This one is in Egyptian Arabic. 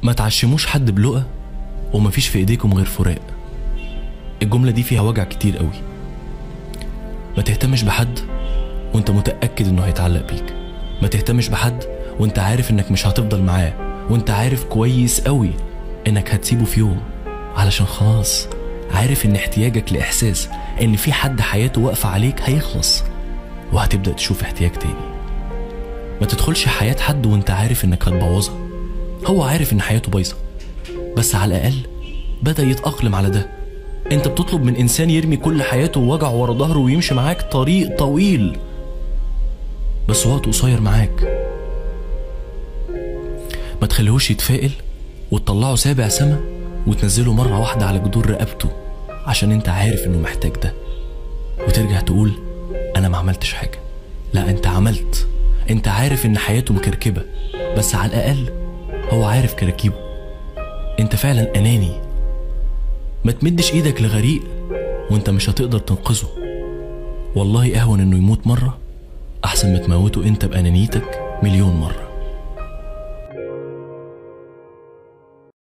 ما تعشموش حد بلقى ومفيش في ايديكم غير فراق الجملة دي فيها وجع كتير قوي ما تهتمش بحد وانت متأكد انه هيتعلق بيك ما تهتمش بحد وانت عارف انك مش هتفضل معاه وانت عارف كويس قوي انك هتسيبه في يوم علشان خلاص عارف ان احتياجك لاحساس ان في حد حياته واقفة عليك هيخلص وهتبدأ تشوف احتياج تاني ما تدخلش حياة حد وانت عارف انك هتبوظها هو عارف ان حياته بايظة بس على الأقل بدأ يتأقلم على ده انت بتطلب من انسان يرمي كل حياته ووجعه ورا ظهره ويمشي معاك طريق طويل بس وقته قصير معاك ما تخليهوش يتفائل وتطلعه سابع سما وتنزله مرة واحدة على جدور رقبته عشان انت عارف انه محتاج ده وترجع تقول انا ما عملتش حاجة لا انت عملت انت عارف ان حياته مكركبة بس على الاقل هو عارف كراكيبه انت فعلا اناني ما تمدش ايدك لغريق وانت مش هتقدر تنقذه والله اهون انه يموت مرة احسن ما تموته انت بانانيتك مليون مرة